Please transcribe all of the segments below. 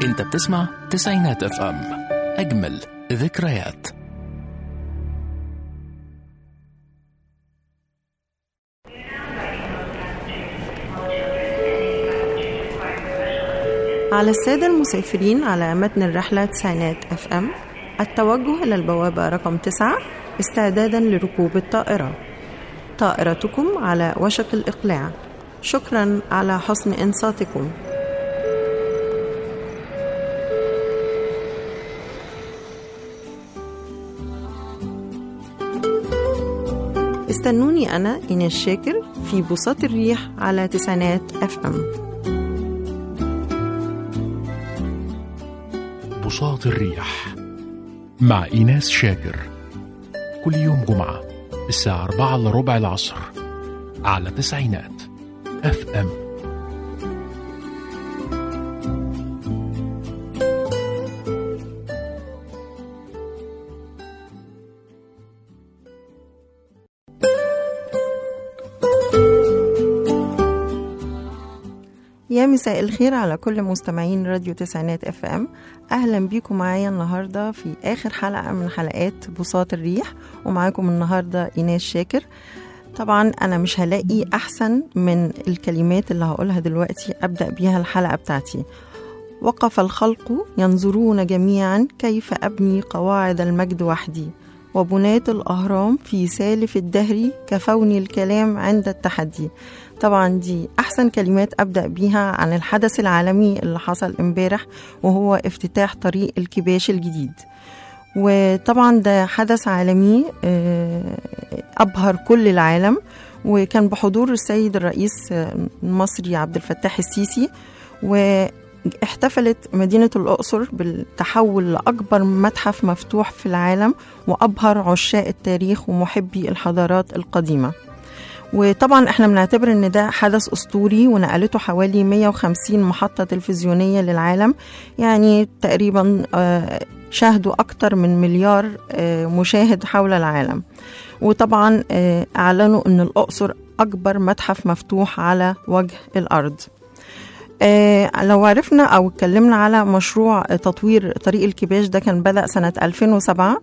انت بتسمع تسعينات اف ام اجمل ذكريات على السادة المسافرين على متن الرحلة تسعينات اف ام التوجه إلى البوابة رقم تسعة استعدادا لركوب الطائرة طائرتكم على وشك الإقلاع شكرا على حسن إنصاتكم استنوني أنا إيناس شاكر في بساط الريح على تسعينات اف ام بساط الريح مع إيناس شاكر كل يوم جمعة الساعة أربعة إلا ربع العصر على تسعينات اف ام يا مساء الخير على كل مستمعين راديو تسعينات اف ام اهلا بيكم معايا النهارده في اخر حلقه من حلقات بساط الريح ومعاكم النهارده ايناس شاكر طبعا انا مش هلاقي احسن من الكلمات اللي هقولها دلوقتي ابدا بيها الحلقه بتاعتي وقف الخلق ينظرون جميعا كيف ابني قواعد المجد وحدي وبناة الأهرام في سالف الدهر كفوني الكلام عند التحدي طبعا دي أحسن كلمات أبدأ بيها عن الحدث العالمي اللي حصل امبارح وهو افتتاح طريق الكباش الجديد وطبعا ده حدث عالمي آه، أبهر كل العالم وكان بحضور السيد الرئيس آه، المصري عبد الفتاح السيسي واحتفلت مدينة الأقصر بالتحول لأكبر متحف مفتوح في العالم وأبهر عشاق التاريخ ومحبي الحضارات القديمة وطبعا احنا بنعتبر ان ده حدث اسطوري ونقلته حوالي 150 محطة تلفزيونية للعالم يعني تقريبا آه، شاهدوا اكتر من مليار آه، مشاهد حول العالم وطبعا آه، اعلنوا ان الاقصر اكبر متحف مفتوح على وجه الارض آه، لو عرفنا او اتكلمنا على مشروع تطوير طريق الكباش ده كان بدأ سنة 2007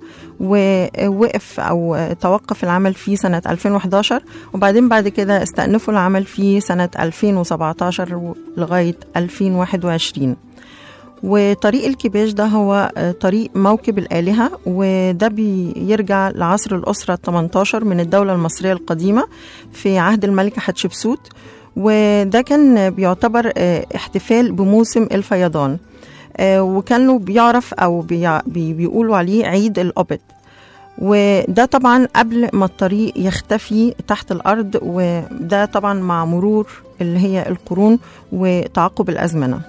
ووقف او توقف العمل فيه سنة 2011 وبعدين بعد كده استأنفوا العمل فيه سنة 2017 لغاية 2021 وطريق الكباش ده هو آه، طريق موكب الآلهة وده بيرجع لعصر الأسرة ال 18 من الدولة المصرية القديمة في عهد الملكة حتشبسوت وده كان بيعتبر آه، احتفال بموسم الفيضان آه، وكانوا بيعرف او بيع- بي- بيقولوا عليه عيد الأبد وده طبعا قبل ما الطريق يختفي تحت الأرض وده طبعا مع مرور اللي هي القرون وتعاقب الأزمنة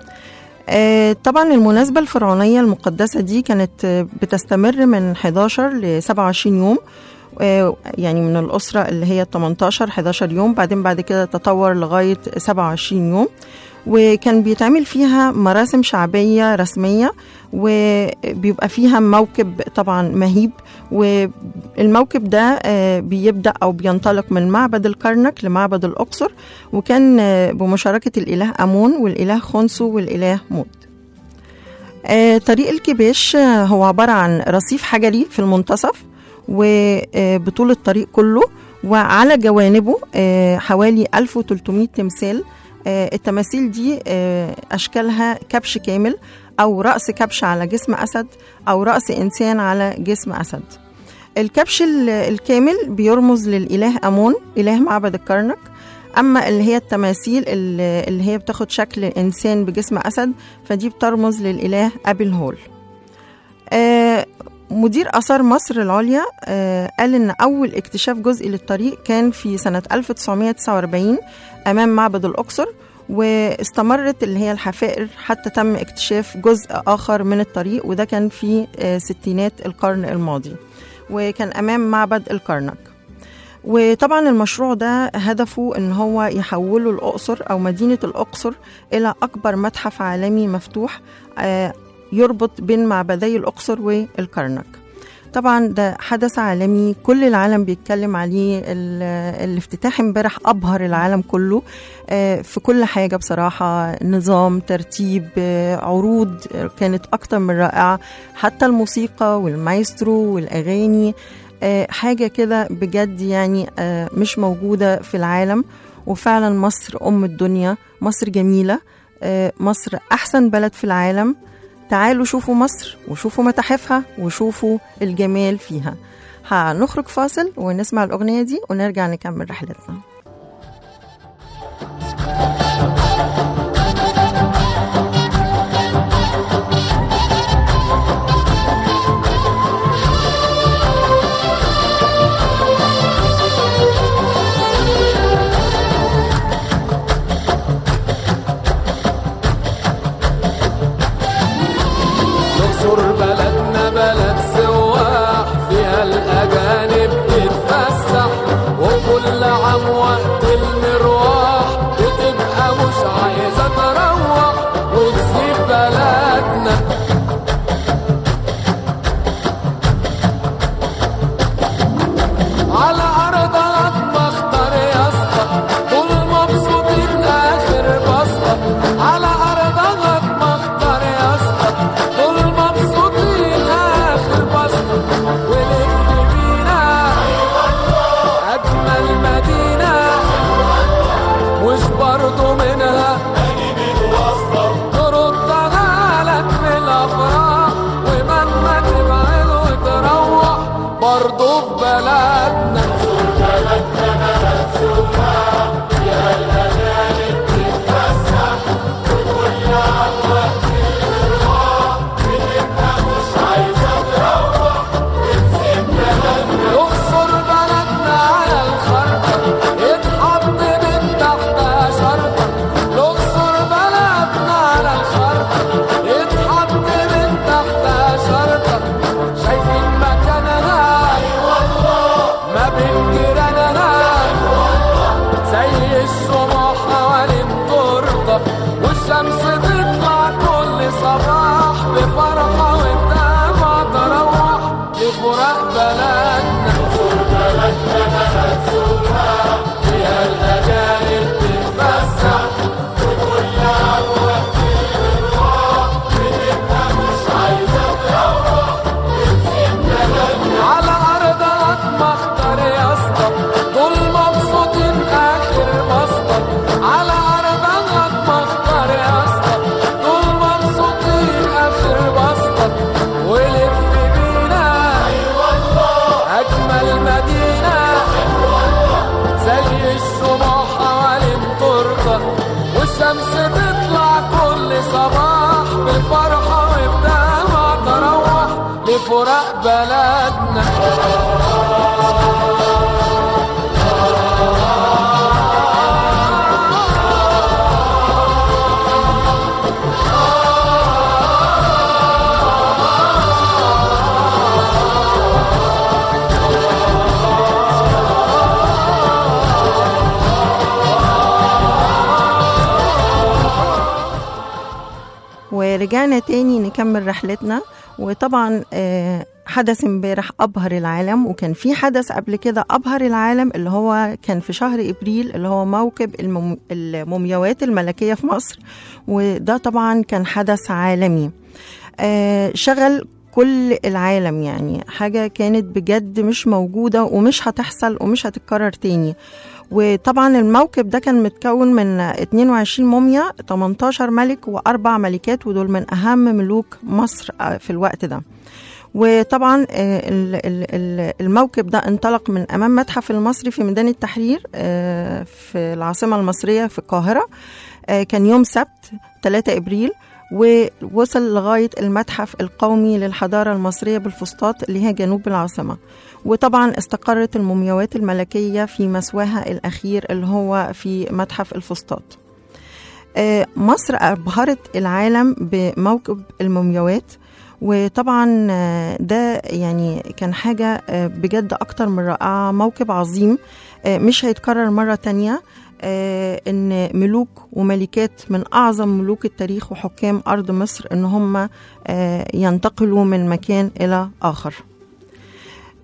آه، طبعا المناسبة الفرعونية المقدسة دي كانت آه، بتستمر من 11 ل 27 يوم آه، يعني من الأسرة اللي هي 18 11 يوم بعدين بعد كده تطور لغاية 27 يوم وكان بيتعمل فيها مراسم شعبية رسمية وبيبقى فيها موكب طبعا مهيب والموكب ده آه، بيبدأ أو بينطلق من معبد الكرنك لمعبد الأقصر وكان آه، بمشاركة الإله أمون والإله خنسو والإله موت آه، طريق الكباش آه، هو عبارة عن رصيف حجري في المنتصف وبطول الطريق كله وعلى جوانبه آه، حوالي 1300 تمثال آه، التماثيل دي آه، أشكالها كبش كامل أو رأس كبش على جسم أسد أو رأس إنسان على جسم أسد الكبش ال- الكامل بيرمز للإله أمون إله معبد الكرنك أما اللي هي التماثيل اللي اللي هي بتاخد شكل إنسان بجسم أسد فدي بترمز للإله أبي الهول آه، مدير آثار مصر العليا آه، قال إن أول اكتشاف جزء للطريق كان في سنة 1949 أمام معبد الأقصر واستمرت اللي هي الحفائر حتى تم اكتشاف جزء آخر من الطريق وده كان في آه، ستينات القرن الماضي وكان أمام معبد الكرنك وطبعا المشروع ده هدفه ان هو يحوله الاقصر او مدينه الاقصر الى اكبر متحف عالمي مفتوح آه، يربط بين معبدي الاقصر والكرنك طبعا ده حدث عالمي كل العالم بيتكلم عليه ال- الافتتاح امبارح ابهر العالم كله آه، في كل حاجه بصراحه نظام ترتيب آه، عروض آه، كانت اكتر من رائعه حتى الموسيقى والمايسترو والاغاني آه، حاجه كده بجد يعني آه، مش موجوده في العالم وفعلا مصر ام الدنيا مصر جميله آه، مصر احسن بلد في العالم تعالوا شوفوا مصر وشوفوا متاحفها وشوفوا الجمال فيها هنخرج فاصل ونسمع الأغنية دي ونرجع نكمل رحلتنا الأقصر بلدنا بلد سواح فيها الأجانب تتفسح وكل عام وقت المروح بتبقى مش عايزة تروح وتسيب بلدنا على أرضك بختار يا اسطى دول مبسوطين آخر بسطة على أرضك بختار يا اسطى دول مبسوطين آخر بسطة ولف بينا أجمل مدينة مش برضو منها تردها لك من الأفراح ومهما تبعد وتروح برضو في بلدنا الأقصر بلدنا على الخرطة يتحط من تحتها شرطة الأقصر بلدنا على الخرطة يتحط من تحتها شرطة شايفين مكانها ما بين جيرانها زي الشموع حوالين تورته والشمس تطلع كل صباح بفرحة والدمع تروح لفراق بلدنا فيها الأجانب تتفسح على أرضك مختار يا اسطى دول مبسوطين آخر بسطة على أرضك مختار يا اسطى دول مبسوطين آخر بسطة ولف بينا أجمل مدينة زي الشموع حوالين تورته والشمس تطلع كل صباح بفرحة وبدمع تروح لفراق بلدنا ورجعنا تاني نكمل رحلتنا وطبعا آه، حدث امبارح أبهر العالم وكان في حدث قبل كده أبهر العالم اللي هو كان في شهر إبريل اللي هو موكب المم- المومياوات الملكية في مصر وده طبعا كان حدث عالمي آه، شغل كل العالم يعني حاجة كانت بجد مش موجودة ومش هتحصل ومش هتتكرر تاني وطبعا الموكب ده كان متكون من 22 موميا 18 ملك وأربع ملكات ودول من أهم ملوك مصر آه، في الوقت ده وطبعا آه، ال- ال- ال- الموكب ده انطلق من أمام متحف المصري في ميدان التحرير آه، في العاصمة المصرية في القاهرة آه، كان يوم سبت 3 إبريل ووصل لغاية المتحف القومي للحضارة المصرية بالفسطاط اللي هي جنوب العاصمة وطبعا استقرت المومياوات الملكية في مسواها الأخير اللي هو في متحف الفسطاط آه، مصر أبهرت العالم بموكب المومياوات وطبعا آه، ده يعني كان حاجة آه، بجد أكتر من رائعة موكب عظيم آه، مش هيتكرر مرة تانية آه، ان ملوك وملكات من اعظم ملوك التاريخ وحكام ارض مصر ان هم آه، ينتقلوا من مكان الى اخر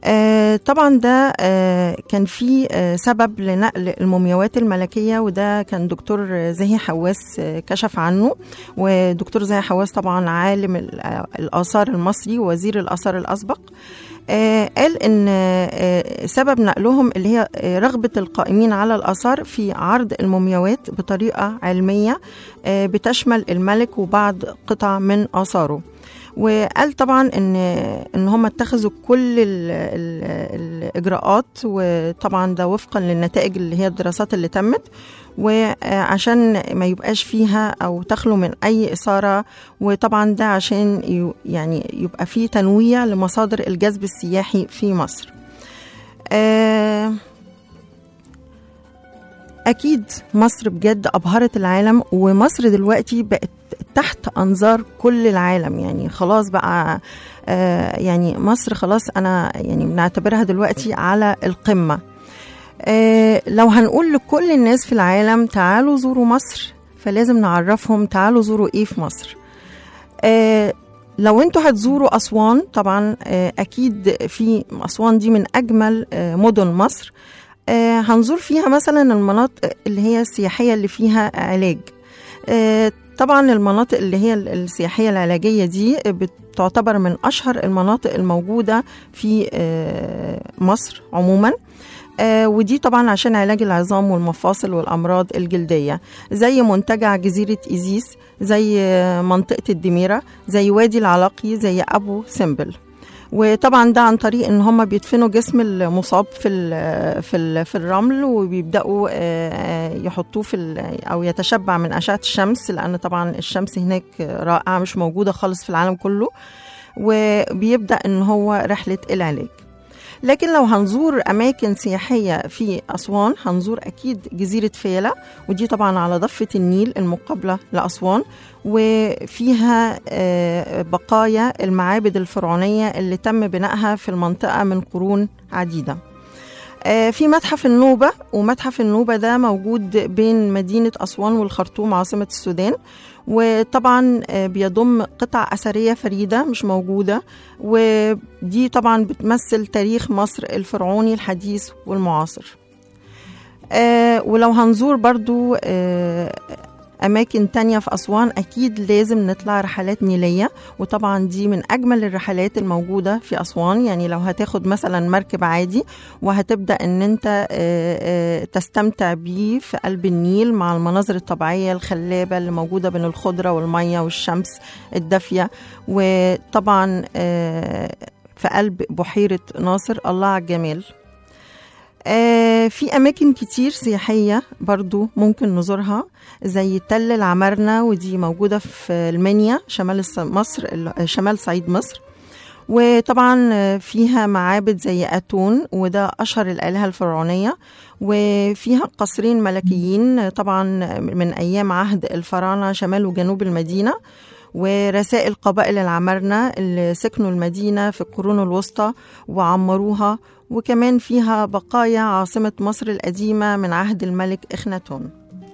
آه، طبعا ده آه، كان في آه، سبب لنقل المومياوات الملكية وده كان دكتور آه، زاهي حواس آه، كشف عنه ودكتور زاهي حواس طبعا عالم ال- آه، الآثار المصري ووزير الآثار الأسبق آه، قال ان آه، سبب نقلهم اللي هي آه، رغبه القائمين على الاثار في عرض المومياوات بطريقه علميه آه، بتشمل الملك وبعض قطع من اثاره وقال طبعا ان ان هم اتخذوا كل ال ال الاجراءات وطبعا ده وفقا للنتائج اللي هي الدراسات اللي تمت وعشان ما يبقاش فيها او تخلو من اي اثاره وطبعا ده عشان ي- يعني يبقى في تنويع لمصادر الجذب السياحي في مصر آه، اكيد مصر بجد ابهرت العالم ومصر دلوقتي بقت تحت انظار كل العالم يعني خلاص بقى آه، يعني مصر خلاص انا يعني بنعتبرها دلوقتي على القمه آه، لو هنقول لكل الناس في العالم تعالوا زوروا مصر فلازم نعرفهم تعالوا زوروا ايه في مصر آه، لو انتوا هتزوروا اسوان طبعا آه، اكيد في اسوان دي من اجمل آه، مدن مصر آه، هنزور فيها مثلا المناطق اللي هي السياحيه اللي فيها علاج آه، طبعا المناطق اللي هي ال- السياحيه العلاجيه دي بتعتبر من اشهر المناطق الموجوده في آه، مصر عموما آه، ودي طبعا عشان علاج العظام والمفاصل والامراض الجلديه زي منتجع جزيره ايزيس زي آه، منطقه الدميره زي وادي العلاقي زي ابو سمبل وطبعا ده عن طريق ان هم بيدفنوا جسم المصاب في ال في ال في الرمل وبيبداوا آه، آه، يحطوه في ال- او يتشبع من اشعه الشمس لان طبعا الشمس هناك رائعه مش موجوده خالص في العالم كله وبيبدا ان هو رحله العلاج لكن لو هنزور أماكن سياحية في أسوان هنزور أكيد جزيرة فيلة ودي طبعا على ضفة النيل المقابلة لأسوان وفيها آه، بقايا المعابد الفرعونية اللي تم بنائها في المنطقة من قرون عديدة آه، في متحف النوبة ومتحف النوبة ده موجود بين مدينة أسوان والخرطوم عاصمة السودان وطبعا آه، بيضم قطع أثرية فريدة مش موجودة ودي طبعا بتمثل تاريخ مصر الفرعوني الحديث والمعاصر آه ولو هنزور برضو آه أماكن تانية في أسوان أكيد لازم نطلع رحلات نيلية وطبعا دي من أجمل الرحلات الموجودة في أسوان يعني لو هتاخد مثلا مركب عادي وهتبدأ أن أنت آه، آه، تستمتع بيه في قلب النيل مع المناظر الطبيعية الخلابة اللي موجودة بين الخضرة والمية والشمس الدافية وطبعا آه، في قلب بحيرة ناصر الله على الجمال آه، في أماكن كتير سياحية برضو ممكن نزورها زي تل العمارنة ودي موجودة في المنيا شمال الص- مصر ال- شمال صعيد مصر وطبعا آه، فيها معابد زي أتون وده أشهر الآلهة الفرعونية وفيها قصرين ملكيين آه، طبعا من أيام عهد الفراعنة شمال وجنوب المدينة ورسائل قبائل العمارنة اللي سكنوا المدينة في القرون الوسطى وعمروها وكمان فيها بقايا عاصمة مصر القديمة من عهد الملك إخناتون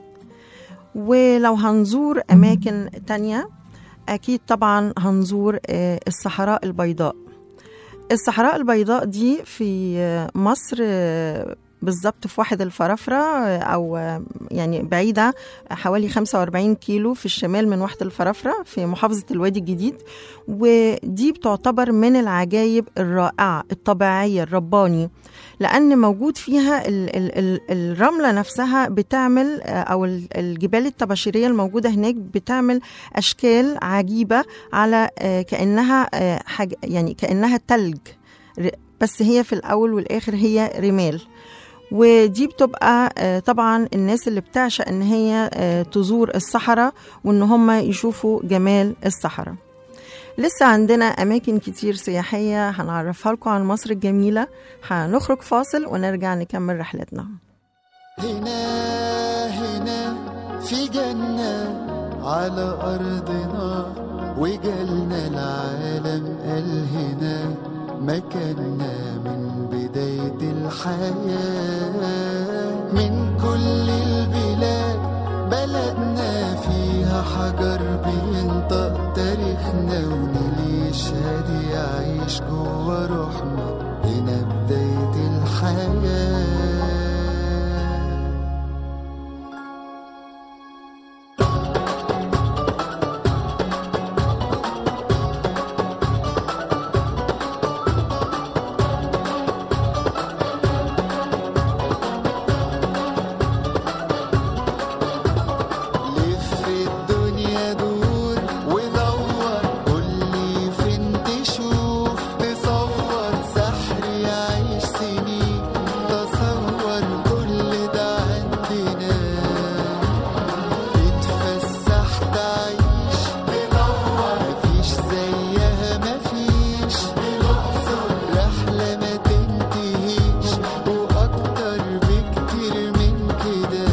ولو هنزور أماكن تانية أكيد طبعا هنزور آه، الصحراء البيضاء الصحراء البيضاء دي في آه، مصر آه، بالظبط في واحد الفرافرة آه، أو آه، يعني بعيدة حوالي 45 كيلو في الشمال من واحد الفرافرة في محافظة الوادي الجديد ودي بتعتبر من العجائب الرائعة الطبيعية الرباني لأن موجود فيها ال ال ال الرملة نفسها بتعمل آه، أو ال- الجبال الطباشيرية الموجودة هناك بتعمل أشكال عجيبة على آه، كأنها آه، حاجة يعني كأنها تلج ر- بس هي في الأول والآخر هي رمال ودي بتبقى آه، طبعا الناس اللي بتعشق ان هي آه، تزور الصحراء وان هم يشوفوا جمال الصحراء لسه عندنا أماكن كتير سياحية هنعرفها لكم عن مصر الجميلة هنخرج فاصل ونرجع نكمل رحلتنا هنا هنا في جنة على أرضنا وجالنا العالم قال هنا مكاننا من بداية الحياة من كل البلاد بلدنا فيها حجر بينطق تاريخنا ونيل يشهد يعيش جوا روحنا هنا بداية الحياة لف الدنيا دور ودور قولي فين تشوف تصور سحر يعيش سنين تصور كل ده عندنا اتفسح تعيش تدور مفيش زيها مفيش الأقصر رحلة ما تنتهيش وأكتر بكتير من كده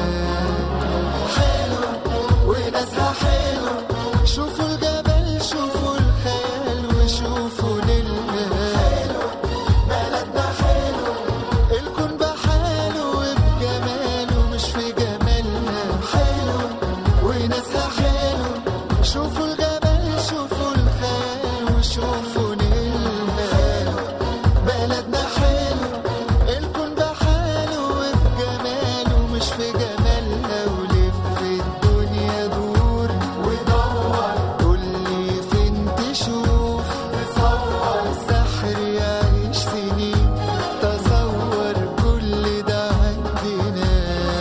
حلوة وناسها حلوة شوفوا الجبل شوفوا الخيال وشوفوا ليلها حلوة بلدنا حلوة الكون بحاله وبجماله مش في جمالها حلوة وناسها حلوة شوفوا الجبل شوفوا الخيال وشوفوا نيلها بلدنا حلو الكون بحاله وبجماله مش في جمالها ولف الدنيا دور ودور قولي فين تشوف تصور سحر يعيش سنين تصور كل ده عندنا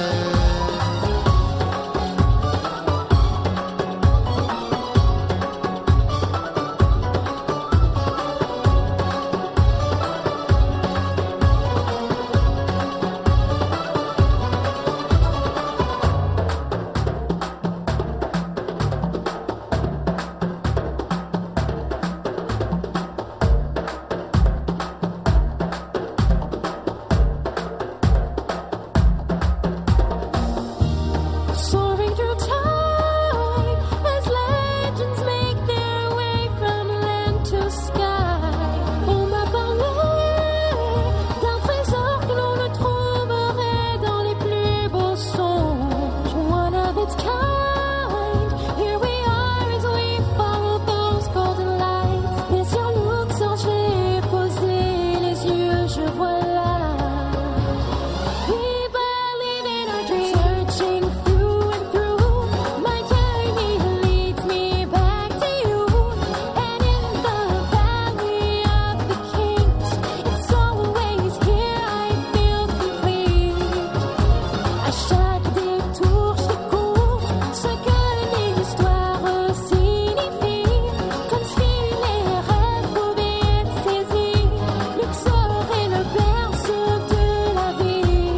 Soaring through time as legends make their way from land to sky. On m'a parlé d'un trésor que l'on ne trouverait dans les plus beaux songes. One of its kind. Here we are as we follow those golden lights. Et sur Luxor, j'ai posé les yeux, je vois là. We believe in our dreams, searching through and through. My journey leads me back to you, and in the valley of the kings, it's always here I feel complete. À chaque détour, je découvre ce que l'histoire signifie, comme si les rêves pouvaient être saisis. Luxor est le berceau de la vie.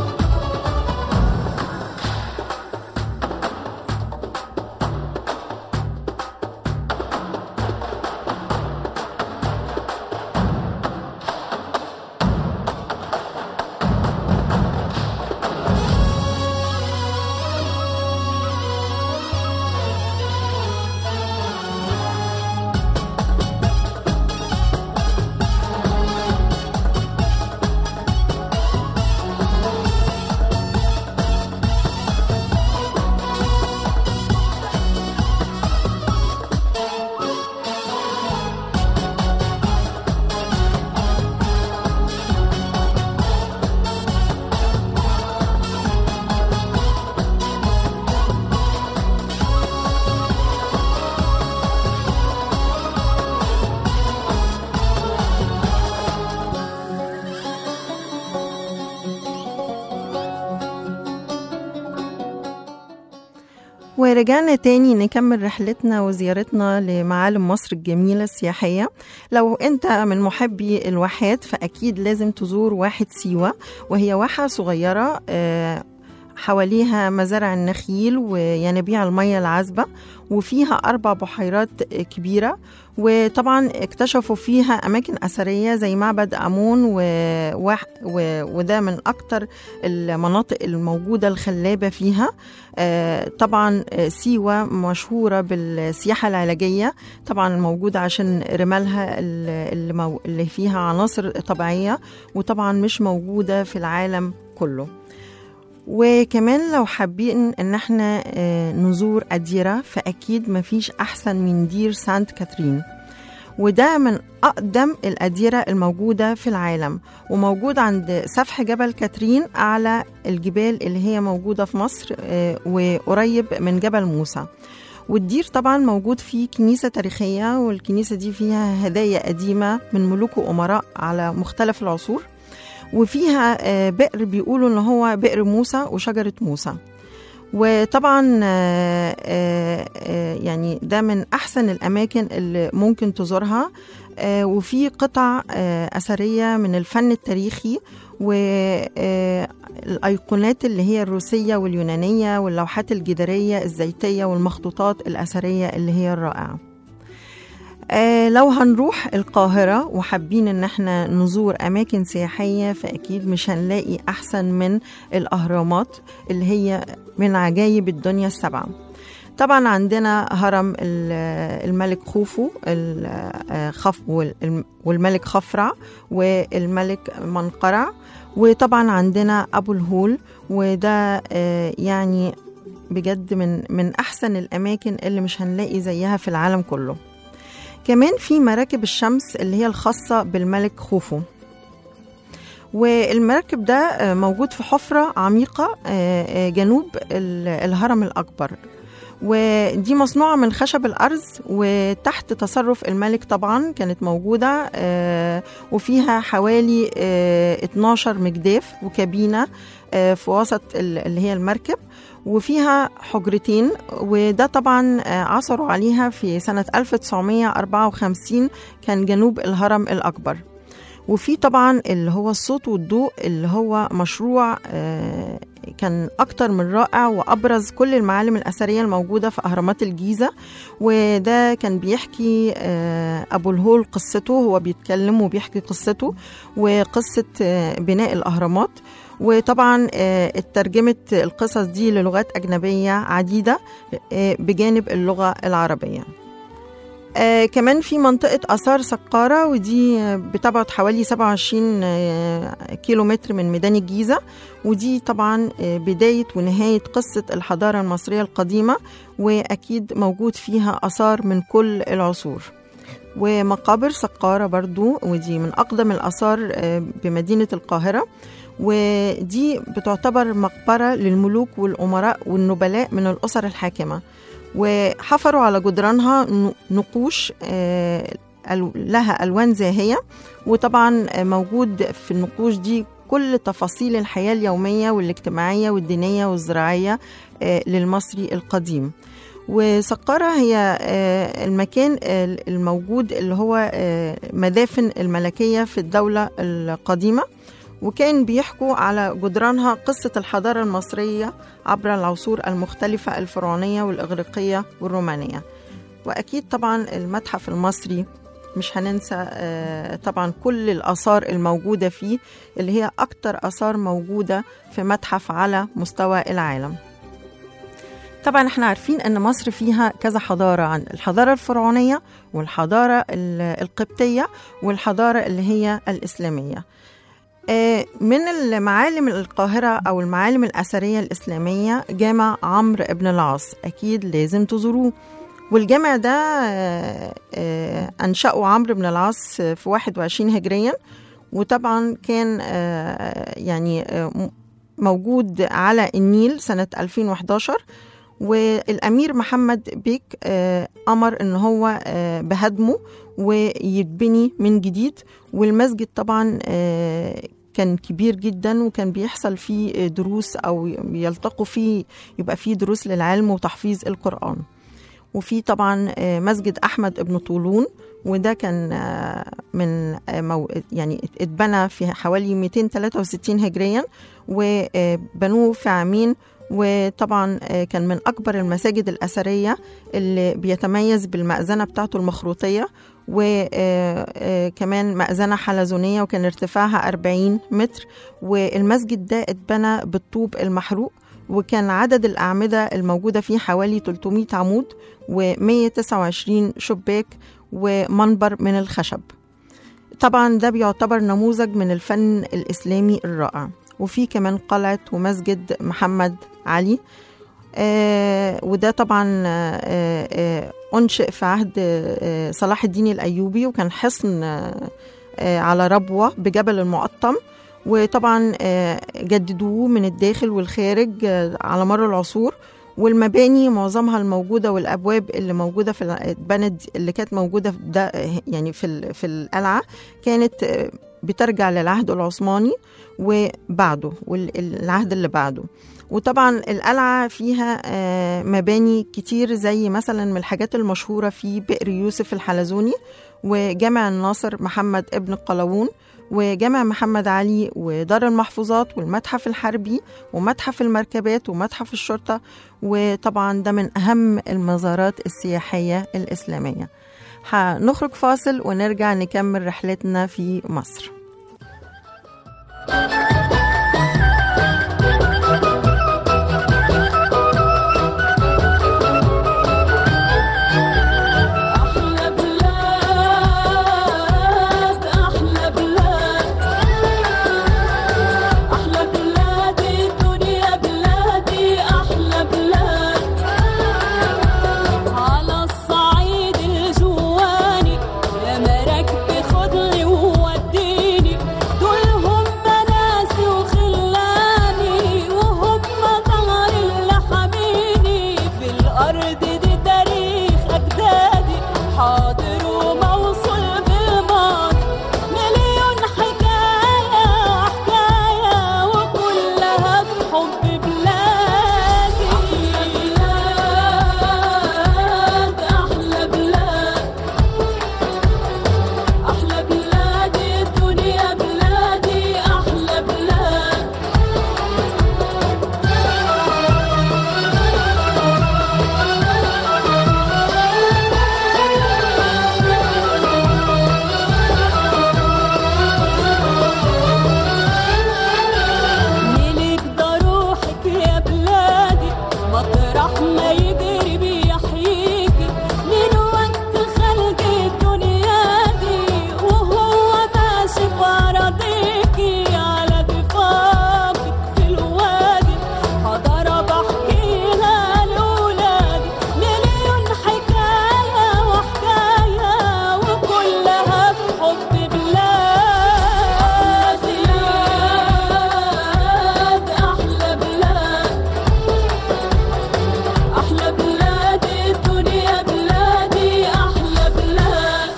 ورجعنا تاني نكمل رحلتنا وزيارتنا لمعالم مصر الجميلة السياحية لو انت من محبي الواحات فأكيد لازم تزور واحة سيوة وهي واحة صغيرة آه، حواليها مزارع النخيل وينابيع المية العذبة وفيها أربع بحيرات كبيرة وطبعا اكتشفوا فيها أماكن أثرية زي معبد أمون و... و... و... وده من أكتر المناطق الموجودة الخلابة فيها آه، طبعا آه، سيوة مشهورة بالسياحة العلاجية طبعا موجودة عشان رمالها ال- اللي, مو... اللي فيها عناصر طبيعية وطبعا مش موجودة في العالم كله وكمان لو حابين ان احنا آه، نزور اديرة فاكيد مفيش احسن من دير سانت كاترين وده من أقدم الأديرة الموجودة في العالم وموجود عند سفح جبل كاترين أعلى الجبال اللي هي موجودة في مصر آه، وقريب من جبل موسى والدير طبعا موجود فيه كنيسة تاريخية والكنيسة دي فيها هدايا قديمة من ملوك وأمراء على مختلف العصور وفيها آه، بئر بيقولوا ان هو بئر موسى وشجرة موسى وطبعا آه، آه، آه، يعني ده من احسن الاماكن اللي ممكن تزورها آه، وفي قطع آه، اثريه من الفن التاريخي والايقونات اللي هي الروسيه واليونانيه واللوحات الجداريه الزيتيه والمخطوطات الاثريه اللي هي الرائعه آه لو هنروح القاهرة وحابين ان احنا نزور اماكن سياحية فاكيد مش هنلاقي احسن من الاهرامات اللي هي من عجائب الدنيا السبعة طبعا عندنا هرم ال- الملك خوفو ال- آه، خف وال- والملك خفرع والملك منقرع وطبعا عندنا ابو الهول وده آه، يعني بجد من من احسن الاماكن اللي مش هنلاقي زيها في العالم كله كمان في مراكب الشمس اللي هي الخاصة بالملك خوفو والمركب ده آه، موجود في حفرة عميقة آه، آه، جنوب ال- الهرم الأكبر ودي مصنوعة من خشب الأرز وتحت تصرف الملك طبعا كانت موجودة آه، وفيها حوالي آه، 12 مجداف وكابينة آه، في وسط ال- اللي هي المركب وفيها حجرتين وده طبعا آه، عثروا عليها في سنة 1954 كان جنوب الهرم الأكبر وفي طبعا اللي هو الصوت والضوء اللي هو مشروع آه، كان أكتر من رائع وأبرز كل المعالم الأثرية الموجودة في أهرامات الجيزة وده كان بيحكي آه، أبو الهول قصته هو بيتكلم وبيحكي قصته وقصة آه، بناء الأهرامات وطبعا آه، اترجمت القصص دي للغات أجنبية عديدة آه، بجانب اللغة العربية آه كمان في منطقة آثار سقارة ودي آه، بتبعد حوالي 27 آه، كيلو متر من ميدان الجيزة ودي طبعا آه، بداية ونهاية قصة الحضارة المصرية القديمة وأكيد موجود فيها آثار من كل العصور ومقابر سقارة برضو ودي من أقدم الآثار آه، بمدينة القاهرة ودي بتعتبر مقبرة للملوك والأمراء والنبلاء من الأسر الحاكمة وحفروا على جدرانها ن- نقوش آه، أل- لها ألوان زاهية وطبعا آه، موجود في النقوش دي كل تفاصيل الحياة اليومية والاجتماعية والدينية والزراعية آه، للمصري القديم وسقارة هي آه، المكان آه، الموجود اللي هو آه، مدافن الملكية في الدولة القديمة وكان بيحكوا على جدرانها قصة الحضارة المصرية عبر العصور المختلفة الفرعونية والإغريقية والرومانية وأكيد طبعا المتحف المصري مش هننسى آه، طبعا كل الآثار الموجودة فيه اللي هي أكتر آثار موجودة في متحف على مستوى العالم طبعا احنا عارفين ان مصر فيها كذا حضارة عن الحضارة الفرعونية والحضارة ال- القبطية والحضارة اللي هي الإسلامية آه، من المعالم القاهرة أو المعالم الأثرية الإسلامية جامع عمرو بن العاص أكيد لازم تزوروه والجامع ده آه، آه، أنشأه عمرو بن العاص في 21 هجريا وطبعا كان آه، يعني آه، م- موجود على النيل سنة 2011 والأمير محمد بيك آه، أمر إن هو آه، بهدمه ويتبني من جديد والمسجد طبعا آه، كان كبير جدا وكان بيحصل فيه دروس أو يلتقوا فيه يبقى فيه دروس للعلم وتحفيظ القرآن وفي طبعا آه، مسجد أحمد ابن طولون وده كان آه، من آه، مو يعني اتبنى في حوالي 263 هجريا وبنوه في عامين وطبعا آه، كان من أكبر المساجد الأثرية اللي بيتميز بالمأذنة بتاعته المخروطية وكمان مأذنة حلزونية وكان ارتفاعها 40 متر والمسجد ده اتبنى بالطوب المحروق وكان عدد الأعمدة الموجودة فيه حوالي 300 عمود و129 شباك ومنبر من الخشب طبعا ده بيعتبر نموذج من الفن الإسلامي الرائع وفي كمان قلعة ومسجد محمد علي آه وده طبعا آه، آه، أنشئ في عهد آه، صلاح الدين الأيوبي وكان حصن آه، آه، على ربوة بجبل المقطم وطبعا آه، جددوه من الداخل والخارج آه، على مر العصور والمباني معظمها الموجوده والابواب اللي موجوده في الع- اتبنت اللي كانت موجوده في ده يعني في ال- في القلعه كانت آه، بترجع للعهد العثماني وبعده والعهد اللي بعده وطبعا القلعة فيها آه، مباني كتير زي مثلا من الحاجات المشهورة في بئر يوسف الحلزوني وجامع الناصر محمد ابن القلاوون وجامع محمد علي ودار المحفوظات والمتحف الحربي ومتحف المركبات ومتحف الشرطة وطبعا ده من أهم المزارات السياحية الإسلامية هنخرج فاصل ونرجع نكمل رحلتنا في مصر أحلى بلاد أحلى بلاد أحلى بلاد الدنيا بلادي أحلى بلاد على الصعيد الجواني يا مراكب خدني ووديني دول هم ناسي وخلاني وهم ظهر اللي حميني في الأرض دي تاريخ أجدادي حاضر وموصول بالماضي مليون حكاية وحكاية وكلها في حب بلادي أحلى بلاد أحلى بلاد الدنيا بلادي أحلى بلاد ملك ده روحك يا بلادي مطرح ما يجري بيحييكي من وقت خلق الدنيا دي وهو ماشي في أراضيكي على ضفافك في الوادي حضارة بحكيها لولادي مليون حكاية وحكاية وكلها في حب بلادي أحلى بلاد أحلى بلاد الدنيا بلادي أحلى بلاد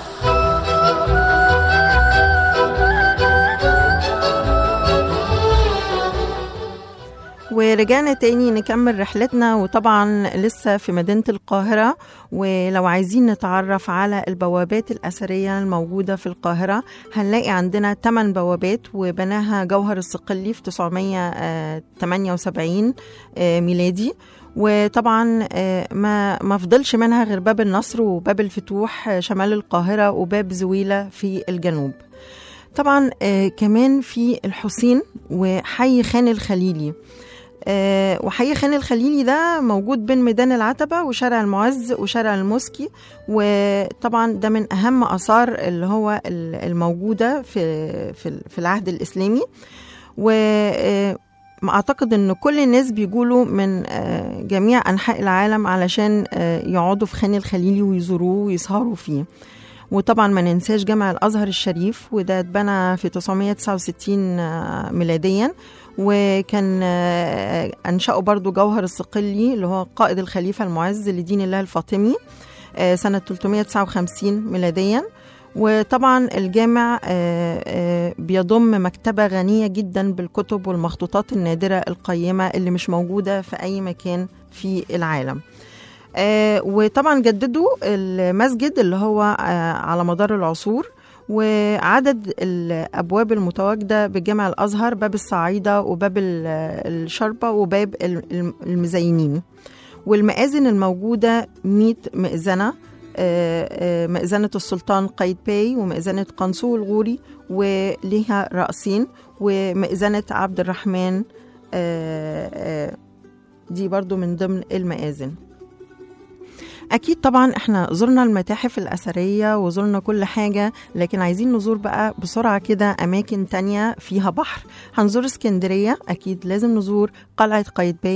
ورجعنا تاني نكمل رحلتنا وطبعا لسه في مدينة القاهرة ولو عايزين نتعرف على البوابات الأثرية الموجودة في القاهرة هنلاقي عندنا 8 بوابات وبناها جوهر الصقلي في 978 آه، ميلادي وطبعا آه، ما ما فضلش منها غير باب النصر وباب الفتوح آه، شمال القاهرة وباب زويلة في الجنوب طبعا آه، كمان في الحسين وحي خان الخليلي آه، وحي خان الخليلي ده موجود بين ميدان العتبة وشارع المعز وشارع الموسكي وطبعا ده من أهم آثار اللي هو ال- الموجودة في في في العهد الإسلامي و آه، ما أعتقد إن كل الناس بيقولوا من آه، جميع أنحاء العالم علشان آه، يقعدوا في خان الخليلي ويزوروه ويسهروا فيه وطبعا ما ننساش جامع الازهر الشريف وده اتبنى في 969 آه، ميلاديا وكان آه، انشأه برضو جوهر الصقلي اللي هو قائد الخليفه المعز لدين الله الفاطمي آه، سنه 359 ميلاديا وطبعا الجامع آه، آه، بيضم مكتبة غنية جدا بالكتب والمخطوطات النادرة القيمة اللي مش موجودة في أي مكان في العالم آه، وطبعا جددوا المسجد اللي هو آه، على مدار العصور وعدد الابواب المتواجده بجامع الازهر باب الصعيده وباب ال- الشربه وباب ال- المزينين والمآذن الموجوده 100 مئذنه آه، آه، مئذنة السلطان قايتباي ومئذنة قنصو الغوري وليها رأسين ومئذنة عبد الرحمن آه، آه، دي برضو من ضمن المآذن أكيد طبعا احنا زرنا المتاحف الأثرية وزرنا كل حاجة لكن عايزين نزور بقى بسرعة كده أماكن تانية فيها بحر هنزور اسكندرية أكيد لازم نزور قلعة قايتباي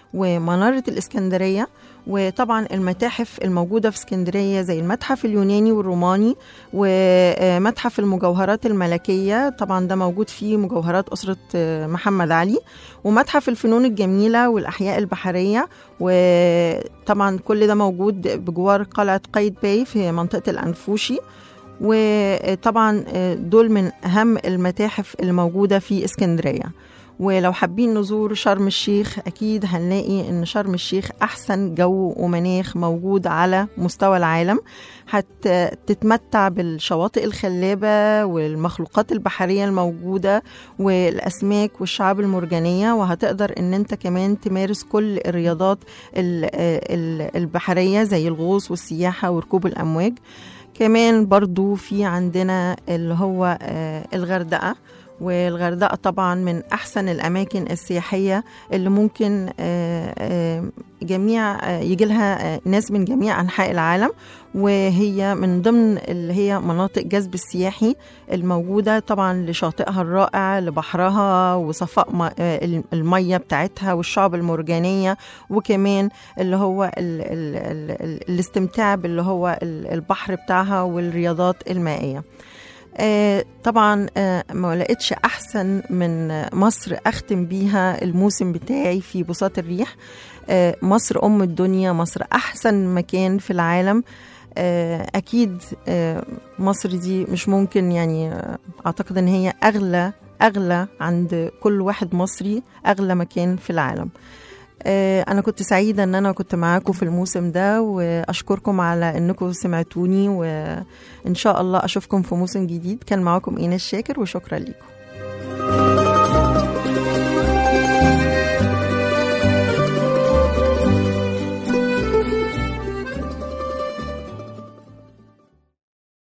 ومنارة الإسكندرية وطبعا المتاحف الموجودة في اسكندرية زي المتحف اليوناني والروماني ومتحف المجوهرات الملكية طبعا ده موجود فيه مجوهرات أسرة محمد علي ومتحف الفنون الجميلة والأحياء البحرية وطبعا كل ده موجود بجوار قلعة قايد باي في منطقة الأنفوشي وطبعا دول من أهم المتاحف الموجودة في اسكندرية ولو حابين نزور شرم الشيخ أكيد هنلاقي إن شرم الشيخ أحسن جو ومناخ موجود على مستوى العالم هتتمتع بالشواطئ الخلابة والمخلوقات البحرية الموجودة والأسماك والشعاب المرجانية وهتقدر إن أنت كمان تمارس كل الرياضات ال- ال- البحرية زي الغوص والسياحة وركوب الأمواج كمان برضو في عندنا اللي هو آه، الغردقة والغردقة طبعا من أحسن الأماكن السياحية اللي ممكن آه، آه، جميع آه، يجي لها آه، ناس من جميع أنحاء العالم وهي من ضمن اللي هي مناطق جذب السياحي الموجودة طبعا لشاطئها الرائع لبحرها وصفاء م- آه، المية بتاعتها والشعب المرجانية وكمان اللي هو ال ال ال ال الاستمتاع باللي هو ال- البحر بتاعها والرياضات المائية آه، طبعا آه، ما لقيتش احسن من آه، مصر اختم بيها الموسم بتاعي في بساط الريح آه، مصر ام الدنيا مصر احسن مكان في العالم آه، اكيد آه، مصر دي مش ممكن يعني آه، اعتقد ان هي اغلى اغلى عند كل واحد مصري اغلى مكان في العالم آه، أنا كنت سعيدة إن أنا كنت معاكم في الموسم ده وأشكركم على إنكم سمعتوني وإن شاء الله أشوفكم في موسم جديد كان معاكم إيناس شاكر وشكرا لكم